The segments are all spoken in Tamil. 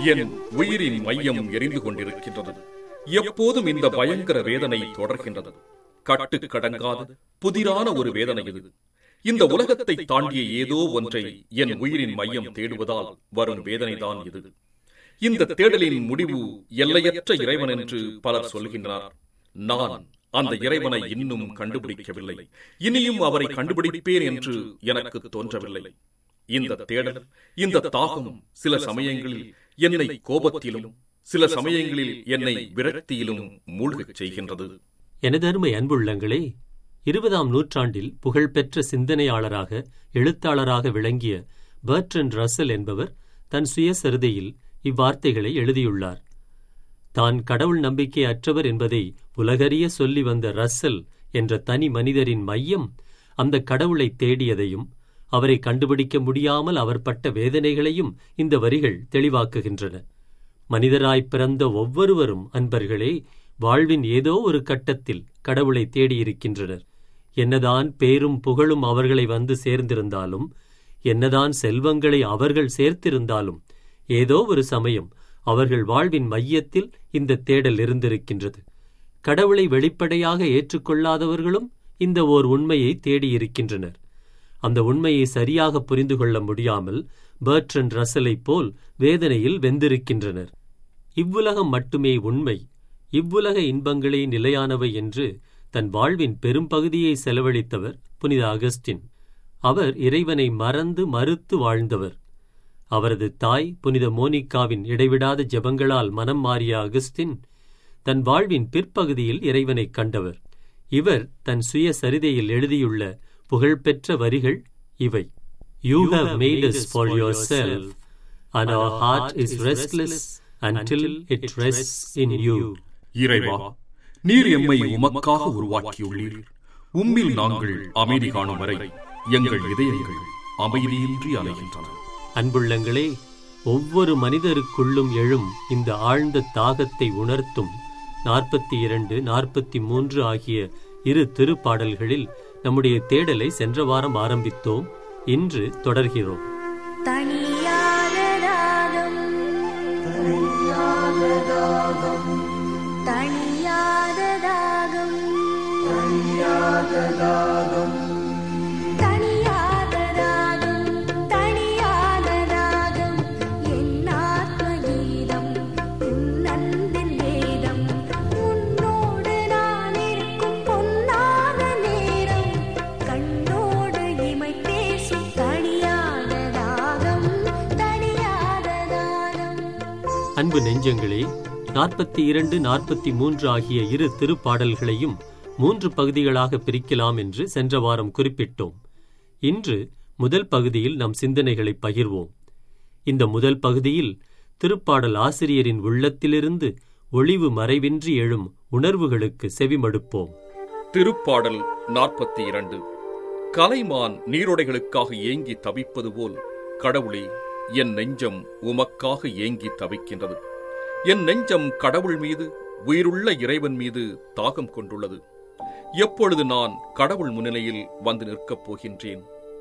என் உயிரின் மையம் எரிந்து கொண்டிருக்கின்றது எப்போதும் இந்த பயங்கர வேதனை தொடர்கின்றது கட்டு கடங்காத புதிரான ஒரு வேதனை இது இந்த உலகத்தை தாண்டிய ஏதோ ஒன்றை என் உயிரின் மையம் தேடுவதால் வரும் வேதனைதான் இது இந்த தேடலின் முடிவு எல்லையற்ற இறைவன் என்று பலர் சொல்கின்றனர் நான் அந்த இறைவனை இன்னும் கண்டுபிடிக்கவில்லை இனியும் அவரை கண்டுபிடிப்பேன் என்று எனக்கு தோன்றவில்லை இந்த தேடல் இந்த தாகம் சில சமயங்களில் என்னை கோபத்திலும் சில சமயங்களில் என்னை விரக்தியிலும் மூழ்கச் செய்கின்றது எனதருமை அன்புள்ளங்களே இருபதாம் நூற்றாண்டில் புகழ்பெற்ற சிந்தனையாளராக எழுத்தாளராக விளங்கிய பர்ட்ரன் ரசல் என்பவர் தன் சுயசரிதையில் இவ்வார்த்தைகளை எழுதியுள்ளார் தான் கடவுள் நம்பிக்கை அற்றவர் என்பதை உலகறிய சொல்லி வந்த ரசல் என்ற தனி மனிதரின் மையம் அந்த கடவுளை தேடியதையும் அவரை கண்டுபிடிக்க முடியாமல் அவர் பட்ட வேதனைகளையும் இந்த வரிகள் தெளிவாக்குகின்றன மனிதராய் பிறந்த ஒவ்வொருவரும் அன்பர்களே வாழ்வின் ஏதோ ஒரு கட்டத்தில் கடவுளை தேடியிருக்கின்றனர் என்னதான் பேரும் புகழும் அவர்களை வந்து சேர்ந்திருந்தாலும் என்னதான் செல்வங்களை அவர்கள் சேர்த்திருந்தாலும் ஏதோ ஒரு சமயம் அவர்கள் வாழ்வின் மையத்தில் இந்த தேடல் இருந்திருக்கின்றது கடவுளை வெளிப்படையாக ஏற்றுக்கொள்ளாதவர்களும் இந்த ஓர் உண்மையை தேடியிருக்கின்றனர் அந்த உண்மையை சரியாக புரிந்து கொள்ள முடியாமல் பர்ட்ரன் ரசலைப் போல் வேதனையில் வெந்திருக்கின்றனர் இவ்வுலகம் மட்டுமே உண்மை இவ்வுலக இன்பங்களே நிலையானவை என்று தன் வாழ்வின் பெரும்பகுதியை செலவழித்தவர் புனித அகஸ்டின் அவர் இறைவனை மறந்து மறுத்து வாழ்ந்தவர் அவரது தாய் புனித மோனிகாவின் இடைவிடாத ஜெபங்களால் மனம் மாறிய அகஸ்டின் தன் வாழ்வின் பிற்பகுதியில் இறைவனைக் கண்டவர் இவர் தன் சுய சரிதையில் எழுதியுள்ள புகழ்பெற்ற வரிகள் இவை you have made us for yourself and our heart is restless until it rests in you இறைவா நீர் எம்மை உமக்காக உருவாக்கியுள்ளீர் உம்மில் நாங்கள் அமைதி காணும் வரை எங்கள் இதயங்கள் அமைதியின்றி அலைகின்றன அன்புள்ளங்களே ஒவ்வொரு மனிதருக்குள்ளும் எழும் இந்த ஆழ்ந்த தாகத்தை உணர்த்தும் நாற்பத்தி இரண்டு நாற்பத்தி மூன்று ஆகிய இரு திருப்பாடல்களில் நம்முடைய தேடலை சென்ற வாரம் ஆரம்பித்தோம் இன்று தொடர்கிறோம் தனியாத ராகம் தனியாத தாகம் தனியாத ராகம் தனியாத ராகம் என் ஆத்ம கீதம் உன் அன்பின் வேதம் உன்னோடு நான் இருக்கும் பொன்னான நேரம் கண்ணோடு இமை பேசும் தனியாத ராகம் தனியாத ராகம் அன்பு நெஞ்சங்களே நாற்பத்தி இரண்டு நாற்பத்தி மூன்று ஆகிய இரு திருப்பாடல்களையும் மூன்று பகுதிகளாக பிரிக்கலாம் என்று சென்ற வாரம் குறிப்பிட்டோம் இன்று முதல் பகுதியில் நம் சிந்தனைகளை பகிர்வோம் இந்த முதல் பகுதியில் திருப்பாடல் ஆசிரியரின் உள்ளத்திலிருந்து ஒளிவு மறைவின்றி எழும் உணர்வுகளுக்கு செவிமடுப்போம் திருப்பாடல் நாற்பத்தி இரண்டு கலைமான் நீரோடைகளுக்காக ஏங்கி தவிப்பது போல் கடவுளே என் நெஞ்சம் உமக்காக ஏங்கி தவிக்கின்றது என் நெஞ்சம் கடவுள் மீது உயிருள்ள இறைவன் மீது தாகம் கொண்டுள்ளது எப்பொழுது நான் கடவுள் முன்னிலையில் வந்து நிற்கப் போகின்றேன்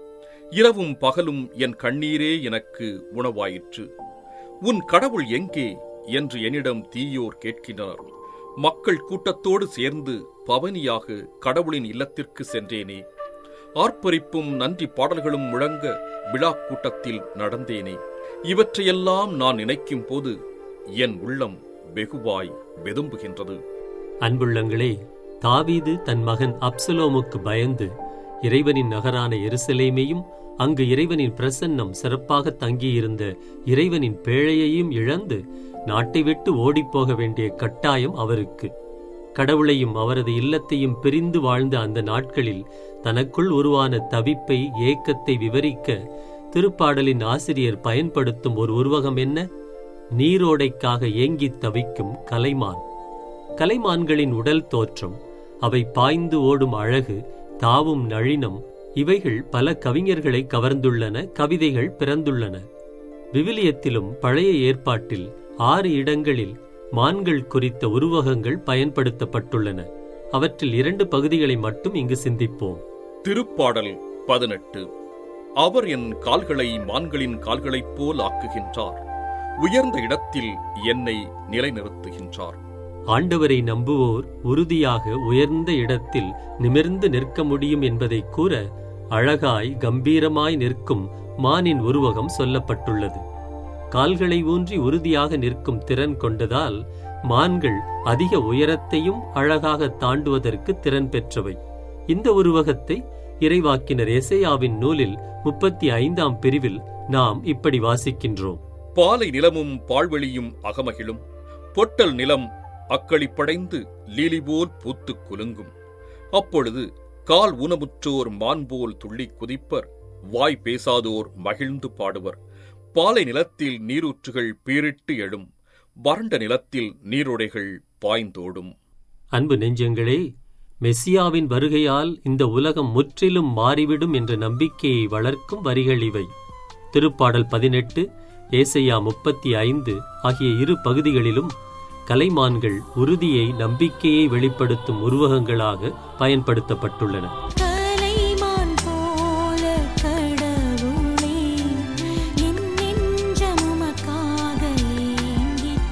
இரவும் பகலும் என் கண்ணீரே எனக்கு உணவாயிற்று உன் கடவுள் எங்கே என்று என்னிடம் தீயோர் கேட்கின்றனர் மக்கள் கூட்டத்தோடு சேர்ந்து பவனியாக கடவுளின் இல்லத்திற்கு சென்றேனே ஆர்ப்பரிப்பும் நன்றி பாடல்களும் முழங்க விழாக் கூட்டத்தில் நடந்தேனே இவற்றையெல்லாம் நான் நினைக்கும் போது என் உள்ளம் வெகுவாய் வெதும்புகின்றது அன்புள்ளங்களே தாவீது தன் மகன் அப்சலோமுக்கு பயந்து இறைவனின் நகரான எருசலேமையும் அங்கு இறைவனின் பிரசன்னம் சிறப்பாக தங்கியிருந்த இறைவனின் பேழையையும் இழந்து நாட்டை விட்டு ஓடிப்போக வேண்டிய கட்டாயம் அவருக்கு கடவுளையும் அவரது இல்லத்தையும் பிரிந்து வாழ்ந்த அந்த நாட்களில் தனக்குள் உருவான தவிப்பை ஏக்கத்தை விவரிக்க திருப்பாடலின் ஆசிரியர் பயன்படுத்தும் ஒரு உருவகம் என்ன நீரோடைக்காக ஏங்கித் தவிக்கும் கலைமான் கலைமான்களின் உடல் தோற்றம் அவை பாய்ந்து ஓடும் அழகு தாவும் நளினம் இவைகள் பல கவிஞர்களை கவர்ந்துள்ளன கவிதைகள் பிறந்துள்ளன விவிலியத்திலும் பழைய ஏற்பாட்டில் ஆறு இடங்களில் மான்கள் குறித்த உருவகங்கள் பயன்படுத்தப்பட்டுள்ளன அவற்றில் இரண்டு பகுதிகளை மட்டும் இங்கு சிந்திப்போம் திருப்பாடல் பதினெட்டு அவர் என் கால்களை மான்களின் கால்களைப் போல் ஆக்குகின்றார் உயர்ந்த இடத்தில் என்னை நிலைநிறுத்துகின்றார் ஆண்டவரை நம்புவோர் உறுதியாக உயர்ந்த இடத்தில் நிமிர்ந்து நிற்க முடியும் என்பதைக் கூற அழகாய் கம்பீரமாய் நிற்கும் மானின் உருவகம் சொல்லப்பட்டுள்ளது கால்களை ஊன்றி உறுதியாக நிற்கும் திறன் கொண்டதால் மான்கள் அதிக உயரத்தையும் அழகாக தாண்டுவதற்கு திறன் பெற்றவை இந்த உருவகத்தை இறைவாக்கினர் எசையாவின் நூலில் முப்பத்தி ஐந்தாம் பிரிவில் நாம் இப்படி வாசிக்கின்றோம் பாலை நிலமும் பால்வெளியும் அகமகிழும் பொட்டல் நிலம் அக்களிப்படைந்து லீலி போல் பூத்துக் குலுங்கும் அப்பொழுது கால் ஊனமுற்றோர் மான் போல் துள்ளிக் குதிப்பர் வாய் பேசாதோர் மகிழ்ந்து பாடுவர் பாலை நிலத்தில் நீரூற்றுகள் பீரிட்டு எழும் வறண்ட நிலத்தில் நீரோடைகள் பாய்ந்தோடும் அன்பு நெஞ்சங்களே மெஸ்ஸியாவின் வருகையால் இந்த உலகம் முற்றிலும் மாறிவிடும் என்ற நம்பிக்கையை வளர்க்கும் வரிகள் இவை திருப்பாடல் பதினெட்டு ஏசையா முப்பத்தி ஐந்து ஆகிய இரு பகுதிகளிலும் கலைமான்கள் உறுதியை நம்பிக்கையை வெளிப்படுத்தும் உருவகங்களாக பயன்படுத்தப்பட்டுள்ளன கலைமான் போல கடவுளே என் நெஞ்சம் உமக்காக ஏங்கித்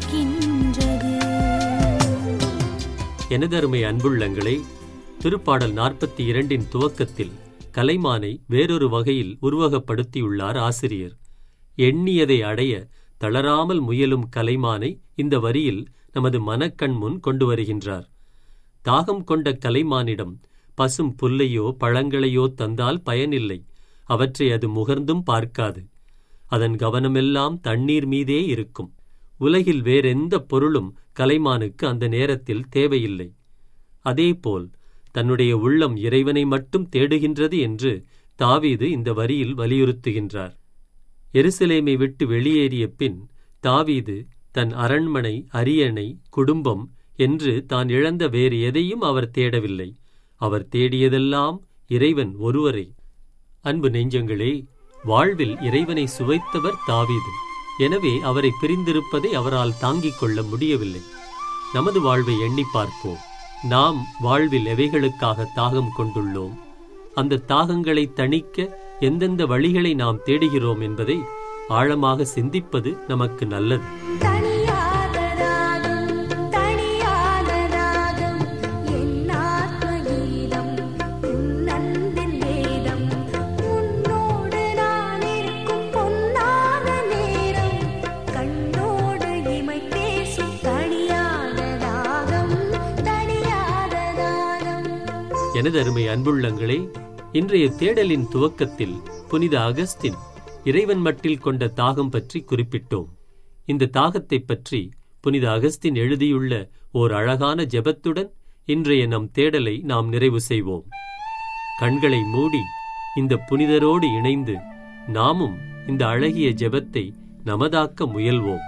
தவிக்கின்றது எனதருமை அன்புள்ளங்களே திருப்பாடல் நாற்பத்தி இரண்டின் துவக்கத்தில் கலைமானை வேறொரு வகையில் உருவகப்படுத்தியுள்ளார் ஆசிரியர் எண்ணியதை அடைய தளராமல் முயலும் கலைமானை இந்த வரியில் நமது மனக்கண் முன் கொண்டு வருகின்றார் தாகம் கொண்ட கலைமானிடம் பசும் புல்லையோ பழங்களையோ தந்தால் பயனில்லை அவற்றை அது முகர்ந்தும் பார்க்காது அதன் கவனமெல்லாம் தண்ணீர் மீதே இருக்கும் உலகில் வேறெந்த பொருளும் கலைமானுக்கு அந்த நேரத்தில் தேவையில்லை அதேபோல் தன்னுடைய உள்ளம் இறைவனை மட்டும் தேடுகின்றது என்று தாவீது இந்த வரியில் வலியுறுத்துகின்றார் எருசலேமை விட்டு வெளியேறிய பின் தாவீது தன் அரண்மனை அரியணை குடும்பம் என்று தான் இழந்த வேறு எதையும் அவர் தேடவில்லை அவர் தேடியதெல்லாம் இறைவன் ஒருவரே அன்பு நெஞ்சங்களே வாழ்வில் இறைவனை சுவைத்தவர் தாவீது எனவே அவரை பிரிந்திருப்பதை அவரால் தாங்கிக் கொள்ள முடியவில்லை நமது வாழ்வை எண்ணி பார்ப்போம் நாம் வாழ்வில் எவைகளுக்காக தாகம் கொண்டுள்ளோம் அந்த தாகங்களை தணிக்க எந்தெந்த வழிகளை நாம் தேடுகிறோம் என்பதை ஆழமாக சிந்திப்பது நமக்கு நல்லது தனியாத ராகம் தனியாத ராகம் என் ஆத்ம கீதம் உன் அன்பின் வேதம் உன்னோடு நான் இருக்கும் பொன்னான நேரம் கண்ணோடு இமை பேசும் தனியாத ராகம் தனியாத ராகம் எனது அருமை அன்புள்ளங்களே இன்றைய தேடலின் துவக்கத்தில் புனித அகஸ்டின் இறைவன் மட்டில் கொண்ட தாகம் பற்றி குறிப்பிட்டோம் இந்த தாகத்தைப் பற்றி புனித அகஸ்டின் எழுதியுள்ள ஓர் அழகான ஜெபத்துடன் இன்றைய நம் தேடலை நாம் நிறைவு செய்வோம் கண்களை மூடி இந்த புனிதரோடு இணைந்து நாமும் இந்த அழகிய ஜெபத்தை நமதாக்க முயல்வோம்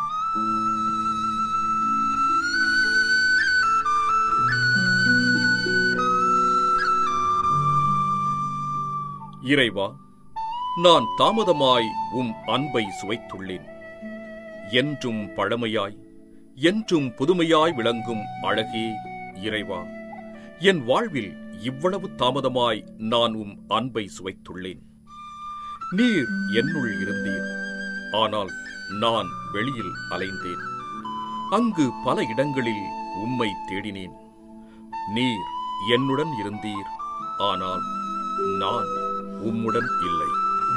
இறைவா நான் தாமதமாய் உம் அன்பை சுவைத்துள்ளேன் என்றும் பழமையாய் என்றும் புதுமையாய் விளங்கும் அழகே இறைவா என் வாழ்வில் இவ்வளவு தாமதமாய் நான் உம் அன்பை சுவைத்துள்ளேன் நீர் என்னுள் இருந்தீர் ஆனால் நான் வெளியில் அலைந்தேன் அங்கு பல இடங்களில் உம்மை தேடினேன் நீர் என்னுடன் இருந்தீர் ஆனால் நான் உம்முடன் இல்லை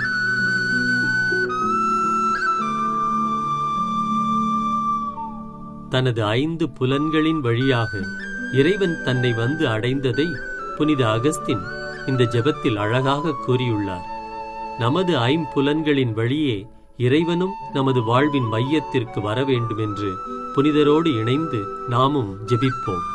தனது ஐந்து புலன்களின் வழியாக இறைவன் தன்னை வந்து அடைந்ததை புனித அகஸ்தின் இந்த ஜெபத்தில் அழகாக கூறியுள்ளார் நமது ஐம்புலன்களின் வழியே இறைவனும் நமது வாழ்வின் மையத்திற்கு வர வேண்டும் என்று புனிதரோடு இணைந்து நாமும் ஜெபிப்போம்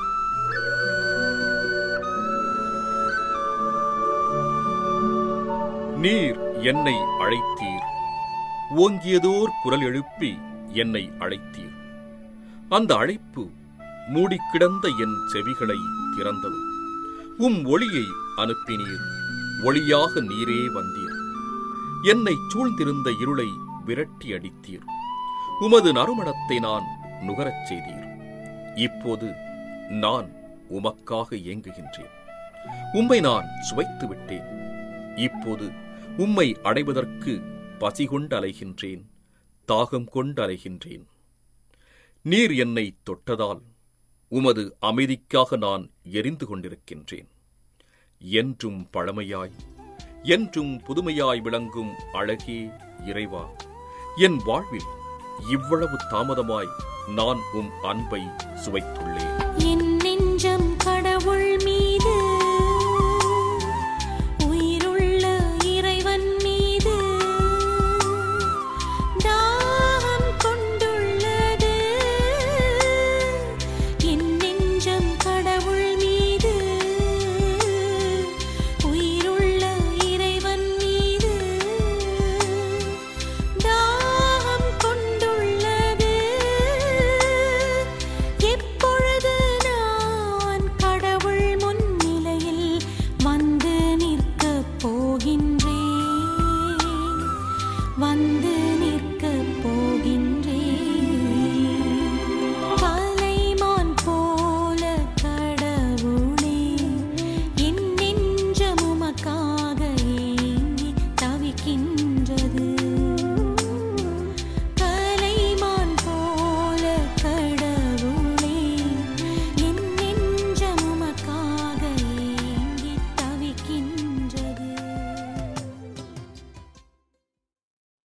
நீர் என்னை அழைத்தீர் ஓங்கியதோர் குரல் எழுப்பி என்னை அழைத்தீர் அந்த அழைப்பு மூடிக்கிடந்த என் செவிகளை திறந்தது உம் ஒளியை அனுப்பினீர் ஒளியாக நீரே வந்தீர் என்னை சூழ்ந்திருந்த இருளை விரட்டி அடித்தீர் உமது நறுமணத்தை நான் நுகரச் செய்தீர் இப்போது நான் உமக்காக ஏங்குகின்றேன் உம்மை நான் சுவைத்து விட்டேன் இப்போது உம்மை அடைவதற்கு பசிகொண்டு அலைகின்றேன் தாகம் கொண்டு அலைகின்றேன் நீர் என்னை தொட்டதால் உமது அமைதிக்காக நான் எரிந்து கொண்டிருக்கின்றேன் என்றும் பழமையாய் என்றும் புதுமையாய் விளங்கும் அழகே இறைவா என் வாழ்வில் இவ்வளவு தாமதமாய் நான் உம் அன்பை சுவைத்துள்ளேன்